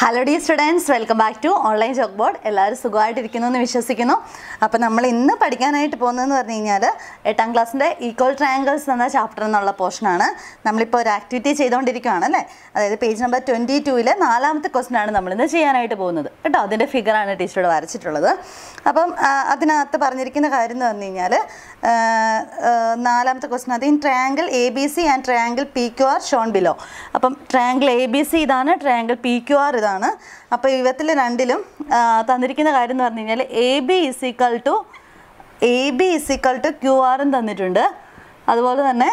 Hello the students welcome back to online chalk board എല്ലാവരും സുഖമായിട്ടിരിക്കുന്നു എന്ന് വിശ്വസിക്കുന്നു അപ്പോൾ നമ്മൾ ഇന്ന് പഠിക്കാനായിട്ട് പോകുന്നതെന്ന് പറഞ്ഞു കഴിഞ്ഞാൽ എട്ടാം ക്ലാസ്സിൻ്റെ ഈക്വൽ ട്രയാങ്കിൾസ് എന്ന ചാപ്റ്റർ എന്നുള്ള പോർഷനാണ് നമ്മളിപ്പോൾ ഒരു ആക്ടിവിറ്റി ചെയ്തുകൊണ്ടിരിക്കുകയാണ് അല്ലേ അതായത് പേജ് നമ്പർ ട്വൻറ്റി ടൂവിലെ നാലാമത്തെ ക്വസ്റ്റൻ ആണ് നമ്മളിന്ന് ചെയ്യാനായിട്ട് പോകുന്നത് കേട്ടോ അതിൻ്റെ ഫിഗറാണ് ടീച്ചറോട് വരച്ചിട്ടുള്ളത് അപ്പം ആ, അതിനകത്ത് പറഞ്ഞിരിക്കുന്ന കാര്യം എന്ന് പറഞ്ഞു കഴിഞ്ഞാൽ നാലാമത്തെ ക്വസ്റ്റൻ അത് in triangle A B C and triangle P Q R shown below അപ്പം ട്രയാങ്കിൾ എ ബി സി ഇതാണ് ട്രയാങ്കിൾ പി ക്യു ആർ ഇതാണ് അപ്പോൾ ഇവത്തിൽ രണ്ടിലും ആ, തന്നിരിക്കുന്ന കാര്യം എന്ന് പറഞ്ഞു കഴിഞ്ഞാൽ A B is equal to A B is equal to Q ആറും തന്നിട്ടുണ്ട് അതുപോലെ തന്നെ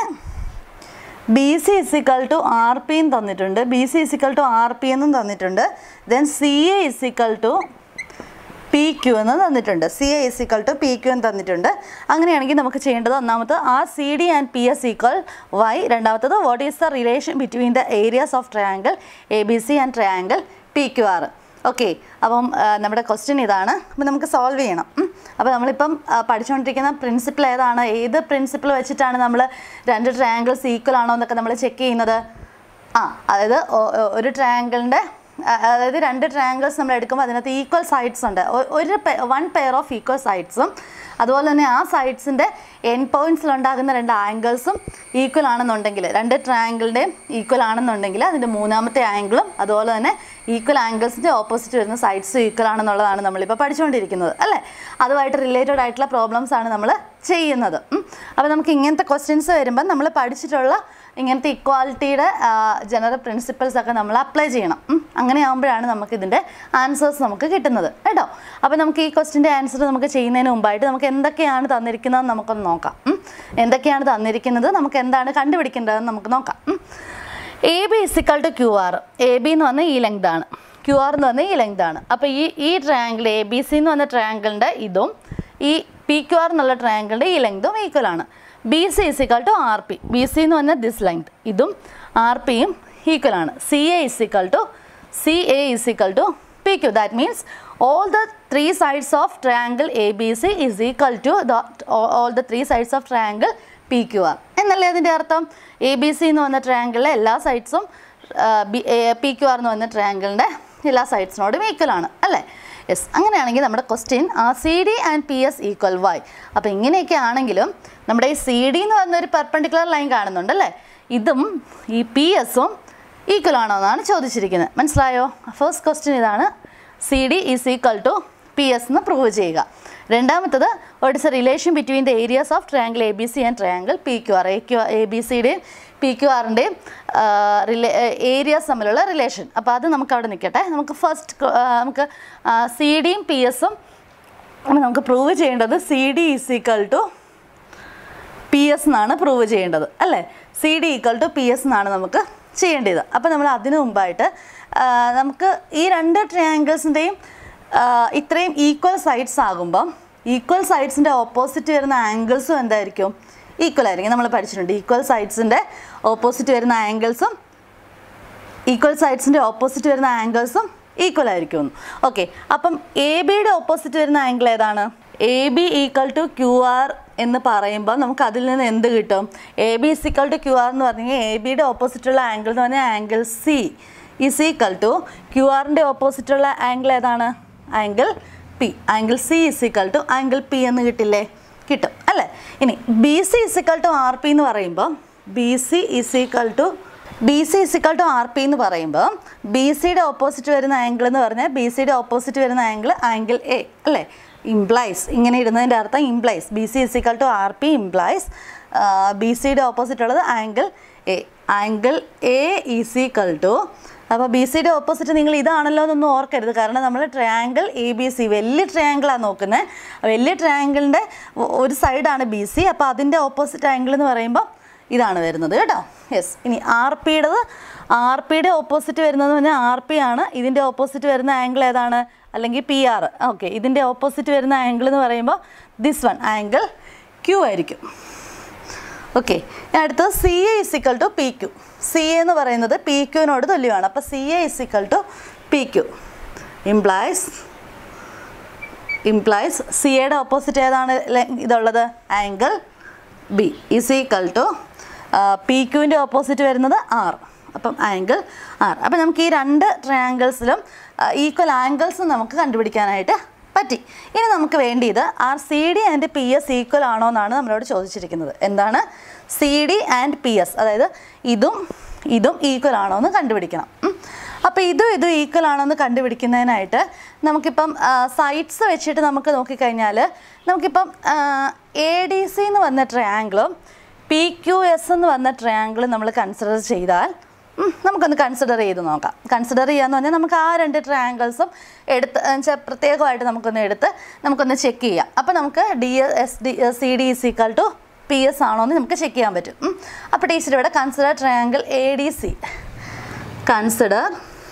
B C is equal to R പിയും തന്നിട്ടുണ്ട് B C is equal to R P എന്നും തന്നിട്ടുണ്ട് then C A is equal to P Q എന്ന് തന്നിട്ടുണ്ട് C A is equal to P Q എന്ന് തന്നിട്ടുണ്ട് അങ്ങനെയാണെങ്കിൽ നമുക്ക് ചെയ്യേണ്ടത് ഒന്നാമത് R C D and P S equal Y രണ്ടാമത്തത് what is the relation between the areas of triangle A B C and triangle P Q R okay അപ്പം ആ, നമ്മുടെ ക്വസ്റ്റ്യൻ ഇതാണ് അപ്പം നമുക്ക് സോൾവ് ചെയ്യണം ഉം. അപ്പോൾ നമ്മളിപ്പം ആ, പഠിച്ചുകൊണ്ടിരിക്കുന്ന പ്രിൻസിപ്പിൾ ഏതാണ് ഏത് പ്രിൻസിപ്പിൾ വെച്ചിട്ടാണ് നമ്മൾ രണ്ട് ട്രയാങ്കിൾസ് ഈക്വൽ ആണോ എന്നൊക്കെ നമ്മൾ ചെക്ക് ചെയ്യുന്നത് ആ അതായത് ഒ- ഒ- ഒരു ട്രയാങ്കിളിൻ്റെ അതായത് രണ്ട് ട്രയാങ്കിൾസ് നമ്മൾ എടുക്കുമ്പോൾ അതിനകത്ത് ഈക്വൽ സൈഡ്സ് ഉണ്ട് ഒ- ഒരു വൺ പെയർ ഓഫ് ഈക്വൽ സൈഡ്സും അതുപോലെ തന്നെ ആ സൈഡ്സിൻ്റെ എൻ പോയിൻറ്റ്സിലുണ്ടാകുന്ന രണ്ട് ആംഗിൾസും ഈക്വൽ ആണെന്നുണ്ടെങ്കിൽ രണ്ട് ട്രയാങ്കിളിൻ്റെയും ഈക്വൽ ആണെന്നുണ്ടെങ്കിൽ അതിൻ്റെ മൂന്നാമത്തെ ആംഗിളും അതുപോലെ തന്നെ ഈക്വൽ ആംഗിൾസിൻ്റെ ഓപ്പോസിറ്റ് വരുന്ന സൈഡ്സും ഈക്വൽ ആണെന്നുള്ളതാണ് നമ്മളിപ്പോൾ പഠിച്ചുകൊണ്ടിരിക്കുന്നത് അല്ലേ അതുമായിട്ട് റിലേറ്റഡ് ആയിട്ടുള്ള പ്രോബ്ലംസ് ആണ് നമ്മൾ ചെയ്യുന്നത് അപ്പോൾ നമുക്ക് ഇങ്ങനത്തെ ക്വസ്റ്റ്യൻസ് വരുമ്പോൾ നമ്മൾ പഠിച്ചിട്ടുള്ള ഇങ്ങനത്തെ ഇക്വാലിറ്റിയുടെ ജനറൽ പ്രിൻസിപ്പിൾസ് ഒക്കെ നമ്മൾ അപ്ലൈ ചെയ്യണം ഉം. അങ്ങനെ ആകുമ്പോഴാണ് നമുക്ക് ഇതിൻ്റെ ആൻസേഴ്സ് നമുക്ക് കിട്ടുന്നത് കേട്ടോ അപ്പോൾ നമുക്ക് ഈ ക്വസ്റ്റിൻ്റെ ആൻസർ നമുക്ക് ചെയ്യുന്നതിന് മുമ്പായിട്ട് നമുക്ക് എന്തൊക്കെയാണ് തന്നിരിക്കുന്നതെന്ന് നമുക്കൊന്ന് നോക്കാം ഉം. എന്തൊക്കെയാണ് തന്നിരിക്കുന്നത് നമുക്ക് എന്താണ് കണ്ടുപിടിക്കേണ്ടതെന്ന് നമുക്ക് നോക്കാം A B is equal to Q R A B എന്ന് പറഞ്ഞാൽ ഈ ലെങ്ത് ആണ് ക്യു ആർ എന്ന് പറഞ്ഞാൽ ഈ ലെങ്ത് ആണ് അപ്പോൾ ഈ ഈ ട്രയാങ്കിൾ എ ബി സി എന്ന് പറഞ്ഞ ട്രയാങ്കിളിൻ്റെ ഇതും ഈ പി ക്യു ആർ എന്നുള്ള ട്രയാങ്കിളിൻ്റെ ഈ ലെങ്തും ഈക്വൽ ആണ് B C is equal to R P B C എന്ന് പറഞ്ഞാൽ ദിസ് ലെങ്ത് ഇതും ആർ പിയും ഈക്വൽ ആണ് C A is equal to C A is equal to P Q that means all the three sides of triangle ABC is equal to the all the three sides of triangle PQR എന്നല്ലേ അതിൻ്റെ അർത്ഥം A B C എന്ന് വന്ന ട്രയാങ്കിളിലെ എല്ലാ സൈഡ്സും P Q R എന്ന് വന്ന ട്രയാങ്കിളിൻ്റെ എല്ലാ സൈഡ്സിനോടും equal ആണ് അല്ലേ യെസ് അങ്ങനെയാണെങ്കിൽ നമ്മുടെ ക്വസ്റ്റ്യൻ ആ C D and P S equal Y അപ്പോൾ ഇങ്ങനെയൊക്കെ ആണെങ്കിലും നമ്മുടെ ഈ സി ഡി എന്ന് പറഞ്ഞ ഒരു പെർപ്പൻഡിക്കുലർ ലൈൻ കാണുന്നുണ്ടല്ലേ ഇതും ഈ പി എസും ഈക്വൽ ആണോ എന്നാണ് ചോദിച്ചിരിക്കുന്നത് മനസ്സിലായോ ഫസ്റ്റ് ക്വസ്റ്റ്യൻ ഇതാണ് C D is equal to P S എന്ന് പ്രൂവ് ചെയ്യുക രണ്ടാമത്തത് what is a relation between the areas of triangle A B C and triangle P Q R A Q A B സിയുടെയും P Q ആറിൻ്റെയും റിലേ areas തമ്മിലുള്ള relation അപ്പോൾ അത് നമുക്ക് അവിടെ നിൽക്കട്ടെ നമുക്ക് ഫസ്റ്റ് നമുക്ക് സി ഡിയും പി എസും നമുക്ക് പ്രൂവ് ചെയ്യേണ്ടത് C D is equal to P S എന്നാണ് പ്രൂവ് ചെയ്യേണ്ടത് അല്ലേ C D equal to P S എന്നാണ് നമുക്ക് ചെയ്യേണ്ടത് അപ്പോൾ നമ്മൾ അതിനു മുമ്പായിട്ട് ആ, നമുക്ക് ഈ രണ്ട് ട്രയാങ്കിൾസിൻ്റെയും ഇത്രയും ഈക്വൽ സൈഡ്സ് ആകുമ്പം ഈക്വൽ സൈഡ്സിൻ്റെ ഓപ്പോസിറ്റ് വരുന്ന ആംഗിൾസും എന്തായിരിക്കും ഈക്വൽ ആയിരിക്കും നമ്മൾ പഠിച്ചിട്ടുണ്ട് ഈക്വൽ സൈഡ്സിൻ്റെ ഓപ്പോസിറ്റ് വരുന്ന ആംഗിൾസും ഈക്വൽ സൈഡ്സിൻ്റെ ഓപ്പോസിറ്റ് വരുന്ന ആംഗിൾസും ഈക്വൽ ആയിരിക്കും ഓക്കെ അപ്പം എ ബിയുടെ ഓപ്പോസിറ്റ് വരുന്ന ആംഗിൾ ഏതാണ് A B equal to Q R എന്ന് പറയുമ്പോൾ നമുക്ക് അതിൽ നിന്ന് എന്ത് കിട്ടും A B is equal to Q R എന്ന് പറഞ്ഞു കഴിഞ്ഞാൽ എ ബിയുടെ ഓപ്പോസിറ്റുള്ള ആംഗിൾ എന്ന് പറഞ്ഞാൽ angle C is equal to Q ആറിൻ്റെ ഓപ്പോസിറ്റുള്ള ആംഗിൾ ഏതാണ് angle P angle C is equal to angle P എന്ന് കിട്ടില്ലേ കിട്ടും അല്ലേ ഇനി B C is equal to R P എന്ന് പറയുമ്പോൾ B C is equal to B C is equal to R P എന്ന് പറയുമ്പോൾ ബി സിയുടെ ഓപ്പോസിറ്റ് വരുന്ന ആംഗിൾ എന്ന് പറഞ്ഞാൽ ബി സിയുടെ ഓപ്പോസിറ്റ് വരുന്ന ആംഗിൾ ആംഗിൾ എ അല്ലേ ഇംപ്ലൈസ് ഇങ്ങനെ ഇടുന്നതിൻ്റെ അർത്ഥം implies B C is equal to R P implies B സിയുടെ ഓപ്പോസിറ്റ് ഉള്ളത് angle A angle A is equal to അപ്പോൾ ബി സിയുടെ ഓപ്പോസിറ്റ് നിങ്ങൾ ഇതാണല്ലോ എന്നൊന്നും ഓർക്കരുത് കാരണം നമ്മൾ ട്രയാങ്കിൾ എ ബി സി വലിയ ട്രയാങ്കിളാണ് നോക്കുന്നത് വലിയ ട്രയാങ്കിളിൻ്റെ ഒരു സൈഡാണ് ബി സി അപ്പോൾ അതിൻ്റെ ഓപ്പോസിറ്റ് ആംഗിൾ എന്ന് പറയുമ്പോൾ ഇതാണ് വരുന്നത് കേട്ടോ യെസ് ഇനി ആർ പിയുടേത് ആർ പിയുടെ ഓപ്പോസിറ്റ് വരുന്നത് പറഞ്ഞാൽ ആർ പി ആണ് ഇതിൻ്റെ ഓപ്പോസിറ്റ് വരുന്ന ആംഗിൾ ഏതാണ് അല്ലെങ്കിൽ പി ആർ ഓക്കെ ഇതിൻ്റെ ഓപ്പോസിറ്റ് വരുന്ന ആംഗിൾ എന്ന് പറയുമ്പോൾ ദിസ് വൺ ആംഗിൾ ക്യൂ ആയിരിക്കും ഓക്കെ അടുത്തത് C A is equal to P Q C A എന്ന് പറയുന്നത് പി ക്യുവിനോട് തുല്യമാണ് അപ്പോൾ C A is equal to P Q implies implies C എയുടെ ഓപ്പോസിറ്റ് ഏതാണ് ലെ- ഇതുള്ളത് angle B is equal to P ക്യുവിൻ്റെ ഓപ്പോസിറ്റ് വരുന്നത് ആർ അപ്പം ആംഗിൾ ആർ അപ്പം നമുക്ക് ഈ രണ്ട് ട്രയാങ്കിൾസിലും ഈക്വൽ ആംഗിൾസ് നമുക്ക് കണ്ടുപിടിക്കാനായിട്ട് പറ്റി ഇനി നമുക്ക് വേണ്ടിയത് R C D and P S equal ആണോ എന്നാണ് നമ്മളോട് ചോദിച്ചിരിക്കുന്നത് എന്താണ് C D and P S അതായത് ഇതും ഇതും ഈക്വൽ ആണോ എന്ന് കണ്ടുപിടിക്കണം ഉം. അപ്പോൾ ഇതും ഇതും ഈക്വൽ ആണോ എന്ന് കണ്ടുപിടിക്കുന്നതിനായിട്ട് നമുക്കിപ്പം സൈഡ്സ് വെച്ചിട്ട് നമുക്ക് നോക്കിക്കഴിഞ്ഞാൽ നമുക്കിപ്പം എ ഡി സി എന്ന് വന്ന ട്രയാങ്കിളും പി ക്യു എസ് എന്ന് വന്ന ട്രയാങ്കിളും നമ്മൾ കൺസിഡർ ചെയ്താൽ ഉം, നമുക്കൊന്ന് കൺസിഡർ ചെയ്ത് നോക്കാം കൺസിഡർ ചെയ്യാന്ന് പറഞ്ഞാൽ നമുക്ക് ആ രണ്ട് ട്രയാങ്കിൾസും എടുത്ത് വെച്ചാൽ പ്രത്യേകമായിട്ട് നമുക്കൊന്ന് എടുത്ത് നമുക്കൊന്ന് ചെക്ക് ചെയ്യാം അപ്പോൾ നമുക്ക് D S D C D is equal to P S ആണോ എന്ന് നമുക്ക് ചെക്ക് ചെയ്യാൻ പറ്റും ഉം. അപ്പോൾ ടീച്ചർ ഇവിടെ consider triangle A D C consider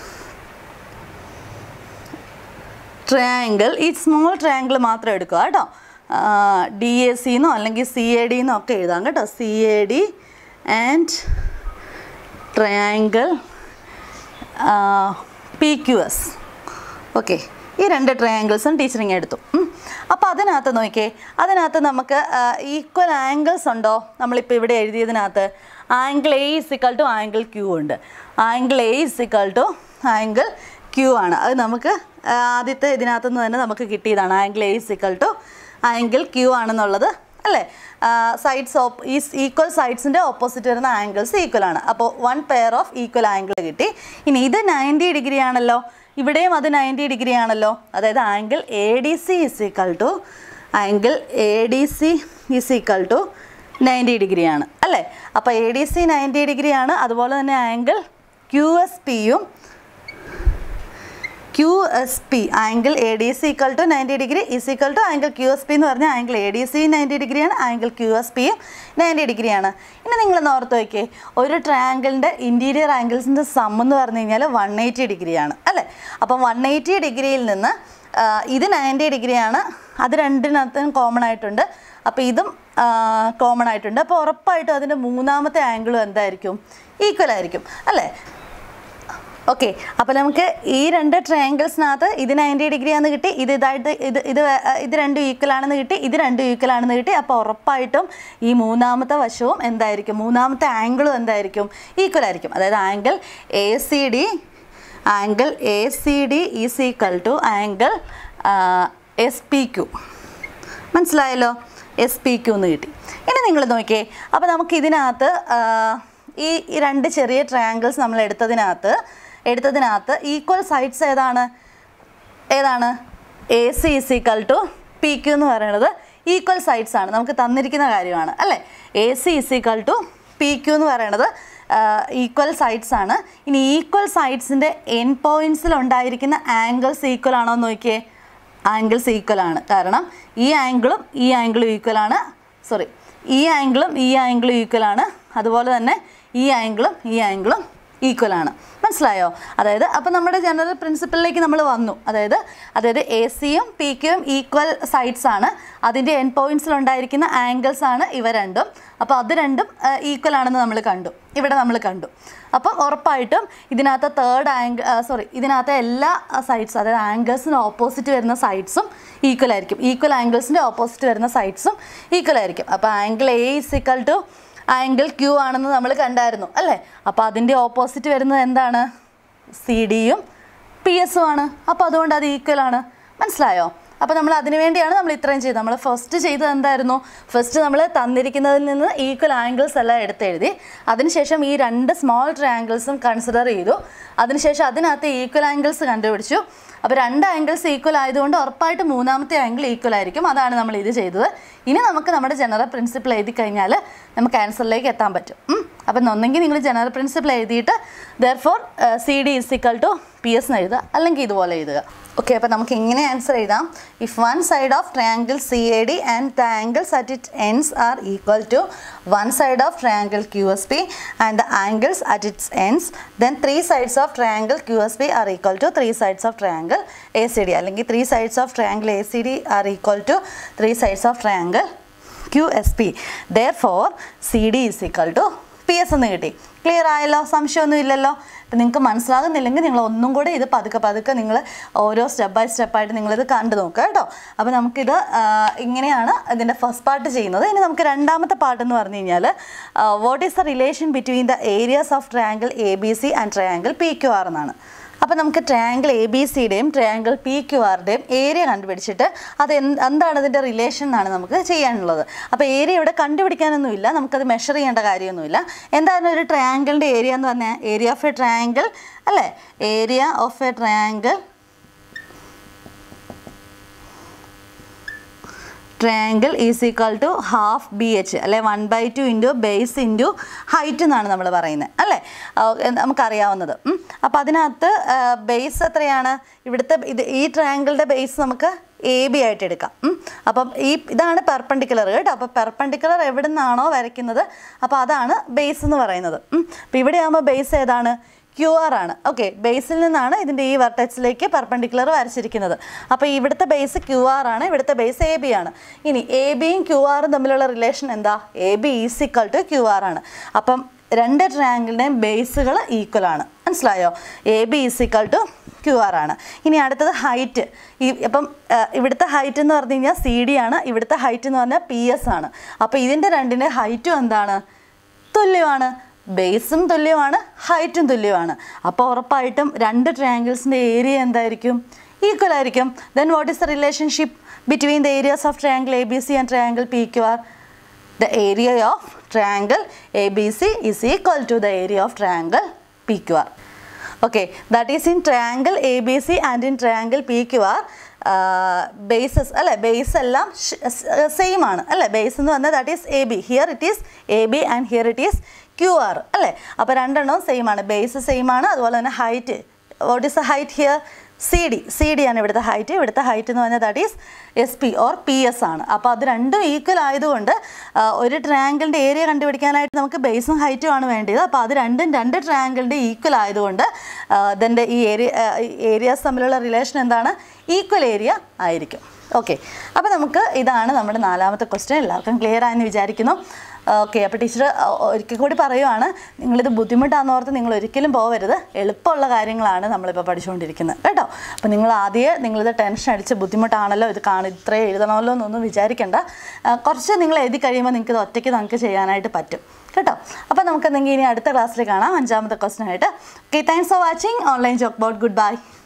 triangle ഈ സ്മോൾ ട്രയാങ്കിൾ മാത്രം എടുക്കുക കേട്ടോ ഡി എ സിന്നോ അല്ലെങ്കിൽ സി എ ഡിന്നോ ഒക്കെ എഴുതാം കേട്ടോ C A D and triangle P Q S okay ഈ രണ്ട് ട്രയാങ്കിൾസും ടീച്ചറിങ് എടുത്തു അപ്പോൾ അതിനകത്ത് നോക്കിയേ അതിനകത്ത് നമുക്ക് ഈക്വൽ ആംഗിൾസ് ഉണ്ടോ നമ്മളിപ്പോൾ ഇവിടെ എഴുതിയതിനകത്ത് angle A is equal to angle Q ഉണ്ട് angle A is equal to angle Q ആണ് അത് നമുക്ക് ആ, ആദ്യത്തെ ഇതിനകത്ത് നിന്ന് തന്നെ നമുക്ക് കിട്ടിയതാണ് angle A is equal to angle Q ആണെന്നുള്ളത് അല്ലേ സൈഡ്സ് ഓപ്പ് ഈ ഈക്വൽ സൈഡ്സിൻ്റെ ഓപ്പോസിറ്റ് വരുന്ന ആംഗിൾസ് ഈക്വൽ ആണ് അപ്പോൾ one pair of equal angle കിട്ടി ഇനി ഇത് നയൻറ്റി ഡിഗ്രി ആണല്ലോ ഇവിടെയും അത് നയൻറ്റി ഡിഗ്രി ആണല്ലോ അതായത് angle A D C is equal to angle A D C is equal to ninety degree ആണ് അല്ലേ അപ്പോൾ A D C ninety degree ആണ് അതുപോലെ തന്നെ ആംഗിൾ ക്യു എസ് പിയും Q S P angle A D C equal to ninety degree is equal to angle Q S P എന്ന് പറഞ്ഞാൽ angle A D C ninety ഡിഗ്രിയാണ് angle Q S പിയും ninety ഡിഗ്രിയാണ് ഇനി നിങ്ങളൊന്ന് ഓർത്ത് നോക്കിയേ ഒരു ട്രയാങ്കിളിൻ്റെ ഇൻറ്റീരിയർ ആംഗിൾസിൻ്റെ സം എന്ന് പറഞ്ഞു കഴിഞ്ഞാൽ വൺ എയ്റ്റി ഡിഗ്രിയാണ് അല്ലേ അപ്പം വൺ എയ്റ്റി ഡിഗ്രിയിൽ നിന്ന് ആ, ഇത് നയൻറ്റി ഡിഗ്രിയാണ് അത് രണ്ടിനകത്തും കോമൺ ആയിട്ടുണ്ട് അപ്പോൾ ഇതും കോമൺ ആയിട്ടുണ്ട് അപ്പോൾ ഉറപ്പായിട്ടും അതിൻ്റെ മൂന്നാമത്തെ ആംഗിളും എന്തായിരിക്കും ഈക്വൽ ആയിരിക്കും അല്ലേ ഓക്കെ അപ്പോൾ നമുക്ക് ഈ രണ്ട് ട്രയാങ്കിൾസിനകത്ത് ഇത് നയൻറ്റി ഡിഗ്രി ആണെന്ന് കിട്ടി ഇത് ഇതായിട്ട് ഇത് ഇത് വേ- ആ, ഇത് രണ്ടും ഈക്വൽ ആണെന്ന് കിട്ടി ഇത് രണ്ടും ഈക്വൽ ആണെന്ന് കിട്ടി അപ്പോൾ ഉറപ്പായിട്ടും ഈ മൂന്നാമത്തെ വശവും എന്തായിരിക്കും മൂന്നാമത്തെ ആംഗിളും എന്തായിരിക്കും ഈക്വൽ ആയിരിക്കും അതായത് angle A C D angle A C D is equal to angle S P Q മനസ്സിലായല്ലോ എസ് പി ക്യു എന്ന് കിട്ടി ഇനി നിങ്ങൾ നോക്കിയേ അപ്പോൾ നമുക്ക് ഇതിനകത്ത് ആ, ഈ ഈ രണ്ട് ചെറിയ ട്രയാങ്കിൾസ് നമ്മൾ എടുത്തതിനകത്ത് എടുത്തതിനകത്ത് ഈക്വൽ സൈഡ്സ് ഏതാണ് ഏതാണ് A C is equal to P Q എന്ന് പറയുന്നത് ഈക്വൽ സൈഡ്സ് ആണ് നമുക്ക് തന്നിരിക്കുന്ന കാര്യമാണ് അല്ലേ A C is equal to P Q എന്ന് പറയുന്നത് ഈക്വൽ സൈഡ്സ് ആണ് ഇനി ഈക്വൽ സൈഡ്സിൻ്റെ എൻ പോയിൻറ്റ്സിൽ ഉണ്ടായിരിക്കുന്ന ആംഗിൾസ് ഈക്വൽ ആണോ എന്ന് നോക്കിയേ ആംഗിൾസ് ഈക്വൽ ആണ് കാരണം ഈ ആംഗിളും ഈ ആംഗിളും ഈക്വൽ ആണ് സോറി ഈ ആംഗിളും ഈ ആംഗിളും ഈക്വൽ ആണ് അതുപോലെ തന്നെ ഈ ആംഗിളും ഈ ആംഗിളും ഈക്വൽ ആണ് മനസ്സിലായോ അതായത് അപ്പോൾ നമ്മുടെ ജനറൽ പ്രിൻസിപ്പിളിലേക്ക് നമ്മൾ വന്നു അതായത് അതായത് എ സിയും പി ക്യൂയും ഈക്വൽ സൈഡ്സ് ആണ് അതിൻ്റെ എൻ പോയിൻറ്റ്സിൽ ഉണ്ടായിരിക്കുന്ന ആംഗിൾസ് ആണ് ഇവ രണ്ടും അപ്പോൾ അത് രണ്ടും ഈക്വൽ ആണെന്ന് നമ്മൾ കണ്ടു ഇവിടെ നമ്മൾ കണ്ടു അപ്പം ഉറപ്പായിട്ടും ഇതിനകത്ത് തേർഡ് ആംഗിൾ സോറി ഇതിനകത്ത് എല്ലാ സൈഡ്സും അതായത് ആംഗിൾസിന് ഓപ്പോസിറ്റ് വരുന്ന സൈഡ്സും ഈക്വൽ ആയിരിക്കും ഈക്വൽ ആംഗിൾസിൻ്റെ ഓപ്പോസിറ്റ് വരുന്ന സൈഡ്സും ഈക്വൽ ആയിരിക്കും അപ്പോൾ angle A is equal to angle Q ആണെന്ന് നമ്മൾ കണ്ടായിരുന്നു അല്ലേ അപ്പോൾ അതിൻ്റെ ഓപ്പോസിറ്റ് വരുന്നത് എന്താണ് സി ഡിയും പി എസും ആണ് അപ്പോൾ അതുകൊണ്ട് അത് ഈക്വൽ ആണ് മനസ്സിലായോ അപ്പോൾ നമ്മൾ അതിനു വേണ്ടിയാണ് നമ്മൾ ഇത്രയും ചെയ്തത് നമ്മൾ ഫസ്റ്റ് ചെയ്തത് എന്തായിരുന്നു ഫസ്റ്റ് നമ്മൾ തന്നിരിക്കുന്നതിൽ നിന്ന് ഈക്വൽ ആംഗിൾസ് എല്ലാം എടുത്തെഴുതി അതിനുശേഷം ഈ രണ്ട് സ്മോൾ ട്രയാങ്കിൾസും കൺസിഡർ ചെയ്തു അതിനുശേഷം അതിനകത്ത് ഈക്വൽ ആംഗിൾസ് കണ്ടുപിടിച്ചു അപ്പോൾ രണ്ട് ആംഗിൾസ് ഈക്വൽ ആയതുകൊണ്ട് ഉറപ്പായിട്ട് മൂന്നാമത്തെ ആംഗിൾ ഈക്വൽ ആയിരിക്കും അതാണ് നമ്മൾ ഇത് ചെയ്തത് ഇനി നമുക്ക് നമ്മുടെ ജനറൽ പ്രിൻസിപ്പിൾ എഴുതി കഴിഞ്ഞാൽ നമുക്ക് ആൻസറിലേക്ക് എത്താൻ പറ്റും ഉം. അപ്പം ഒന്നെങ്കിൽ നിങ്ങൾ ജനറൽ പ്രിൻസിപ്പിൾ എഴുതിയിട്ട് therefore C D is equal to P S എന്ന് എഴുതുക അല്ലെങ്കിൽ ഇതുപോലെ എഴുതുക ഓക്കെ അപ്പോൾ നമുക്ക് ഇങ്ങനെ ആൻസർ എഴുതാം if one side of triangle C A D and the angles at it ends are equal to one side of triangle Q S P and the angles at its ends then three sides of triangle Q S P are equal to three sides of triangle A C D അല്ലെങ്കിൽ three sides of triangle A C D are equal to three sides of triangle Q S P there therefore C D is equal to P S എന്ന് കിട്ടി clear ആയല്ലോ സംശയമൊന്നും ഇല്ലല്ലോ അപ്പം നിങ്ങൾക്ക് മനസ്സിലാകുന്നില്ലെങ്കിൽ നിങ്ങൾ ഒന്നും കൂടെ ഇത് പതുക്കെ പതുക്കെ നിങ്ങൾ ഓരോ സ്റ്റെപ്പ് ബൈ സ്റ്റെപ്പായിട്ട് നിങ്ങളിത് കണ്ടു നോക്കുക കേട്ടോ അപ്പോൾ നമുക്കിത് ആ, ഇങ്ങനെയാണ് ഇതിൻ്റെ ഫസ്റ്റ് പാർട്ട് ചെയ്യുന്നത് ഇനി നമുക്ക് രണ്ടാമത്തെ പാർട്ട് എന്ന് പറഞ്ഞു കഴിഞ്ഞാൽ what is the relation between the areas of triangle A B C and triangle P Q R എന്നാണ് അപ്പോൾ നമുക്ക് ട്രയാങ്കിൾ എ ബി സിയുടെയും ട്രയാങ്കിൾ പി ക്യു ആറിൻ്റെയും ഏരിയ കണ്ടുപിടിച്ചിട്ട് അത് എന്ത് എന്താണ് അതിൻ്റെ റിലേഷൻ എന്നാണ് നമുക്ക് ചെയ്യാനുള്ളത് അപ്പോൾ ഏരിയ ഇവിടെ കണ്ടുപിടിക്കാനൊന്നുമില്ല നമുക്കത് മെഷർ ചെയ്യേണ്ട കാര്യമൊന്നുമില്ല എന്തായാലും ഒരു ട്രയാങ്കിളിൻ്റെ ഏരിയ എന്ന് പറഞ്ഞാൽ ഏരിയ ഓഫ് എ ട്രയാങ്കിൾ അല്ലേ area of a triangle triangle is equal to half B H അല്ലെ one by two into base into height എന്നാണ് നമ്മൾ പറയുന്നത് അല്ലേ ആ, എ- നമുക്കറിയാവുന്നത് അപ്പോൾ അതിനകത്ത് ബേസ് എത്രയാണ് ഇവിടുത്തെ ഇത് ഈ ട്രയാങ്കിളുടെ ബേസ് നമുക്ക് എ ബി ആയിട്ട് എടുക്കാം ഉം. അപ്പം ഈ ഇതാണ് പെർപ്പണ്ടിക്കുലർ കേട്ടോ അപ്പോൾ പെർപ്പണ്ടിക്കുലർ എവിടെ നിന്നാണോ വരയ്ക്കുന്നത് അപ്പോൾ അതാണ് ബേസ് എന്ന് പറയുന്നത് അപ്പോൾ ഇവിടെ ആകുമ്പോൾ ബേസ് ഏതാണ് ക്യു ആർ ആണ് ഓക്കെ ബേസിൽ നിന്നാണ് ഇതിൻ്റെ ഈ വെർട്ടക്സിലേക്ക് പെർപ്പണ്ടിക്കുലർ വരച്ചിരിക്കുന്നത് അപ്പോൾ ഇവിടുത്തെ ബേസ് ക്യു ആർ ആണ് ഇവിടുത്തെ ബേസ് എ ബി ആണ് ഇനി എ ബിയും ക്യു ആറും തമ്മിലുള്ള റിലേഷൻ എന്താ A B is equal to Q R ആണ് അപ്പം രണ്ട് ട്രയാങ്കിളിൻ്റെയും ബേസുകൾ ഈക്വൽ ആണ് മനസ്സിലായോ A B is equal to Q R ആണ് ഇനി അടുത്തത് ഹൈറ്റ് ഈ അപ്പം ആ, ഇവിടുത്തെ ഹൈറ്റ് എന്ന് പറഞ്ഞു കഴിഞ്ഞാൽ സി ഡി ആണ് ഇവിടുത്തെ ഹൈറ്റ് എന്ന് പറഞ്ഞാൽ പി എസ് ആണ് അപ്പോൾ ഇതിൻ്റെ രണ്ടിൻ്റെ ഹൈറ്റും എന്താണ് തുല്യമാണ് ബേസും തുല്യമാണ് ഹൈറ്റും തുല്യമാണ് അപ്പോൾ ഉറപ്പായിട്ടും രണ്ട് ട്രയാങ്കിൾസിൻ്റെ ഏരിയ എന്തായിരിക്കും ഈക്വൽ ആയിരിക്കും then what is the relationship between the areas of triangle A B C and triangle P Q R the area of triangle ABC is equal to the area of triangle PQR. Okay, that is in triangle ABC and in triangle PQR bases അല്ലെ base എല്ലാം same ആണ് അല്ലെ base എന്ന് പറഞ്ഞാൽ that is A B here it is A B and here it is Q R അല്ലേ അപ്പോൾ രണ്ടെണ്ണവും same ആണ് ബേസ് സെയിം ആണ് അതുപോലെ തന്നെ height what is the height here C D C D ആണ് ഇവിടുത്തെ ഹൈറ്റ് ഇവിടുത്തെ ഹൈറ്റ് എന്ന് പറഞ്ഞാൽ that is S P or P S ആണ് അപ്പോൾ അത് രണ്ടും ഈക്വൽ ആയതുകൊണ്ട് ആ, ഒരു ട്രയാങ്കിളിൻ്റെ ഏരിയ കണ്ടുപിടിക്കാനായിട്ട് നമുക്ക് ബേസും ഹൈറ്റും ആണ് വേണ്ടത് അപ്പോൾ അത് രണ്ടും രണ്ട് ട്രയാങ്കിളിൻ്റെ ഈക്വൽ ആയതുകൊണ്ട് ഇതിൻ്റെ ഈ ഏരിയ ഏരിയാസ് തമ്മിലുള്ള റിലേഷൻ എന്താണ് ഈക്വൽ ഏരിയ ആയിരിക്കും ഓക്കെ അപ്പോൾ നമുക്ക് ഇതാണ് നമ്മുടെ നാലാമത്തെ ക്വസ്റ്റ്യൻ എല്ലാവർക്കും ക്ലിയർ ആയെന്ന് വിചാരിക്കുന്നു ഓക്കെ അപ്പോൾ ടീച്ചർ ഒരിക്കൽ കൂടി പറയുവാണ് നിങ്ങളിത് ബുദ്ധിമുട്ടാണെന്ന് ഓർത്ത് നിങ്ങൾ ഒരിക്കലും പോവരുത് എളുപ്പമുള്ള കാര്യങ്ങളാണ് നമ്മളിപ്പോൾ പഠിച്ചുകൊണ്ടിരിക്കുന്നത് കേട്ടോ അപ്പോൾ നിങ്ങൾ ആദ്യമേ നിങ്ങളിത് ടെൻഷൻ അടിച്ച് ബുദ്ധിമുട്ടാണല്ലോ ഇത് കാണും ഇത്രയും എഴുതണമല്ലോ എന്നൊന്നും വിചാരിക്കേണ്ട ആ, കുറച്ച് നിങ്ങൾ എഴുതി കഴിയുമ്പോൾ നിങ്ങൾക്ക് ഇത് ഒറ്റയ്ക്ക് നമുക്ക് ചെയ്യാനായിട്ട് പറ്റും കേട്ടോ അപ്പോൾ നമുക്ക് എന്തെങ്കിലും ഇനി അടുത്ത ക്ലാസ്സിൽ കാണാം അഞ്ചാമത്തെ ക്വസ്റ്റൻ ആയിട്ട് okay thanks for watching online ജോക്ക് ബോട്ട് ഗുഡ് ബൈ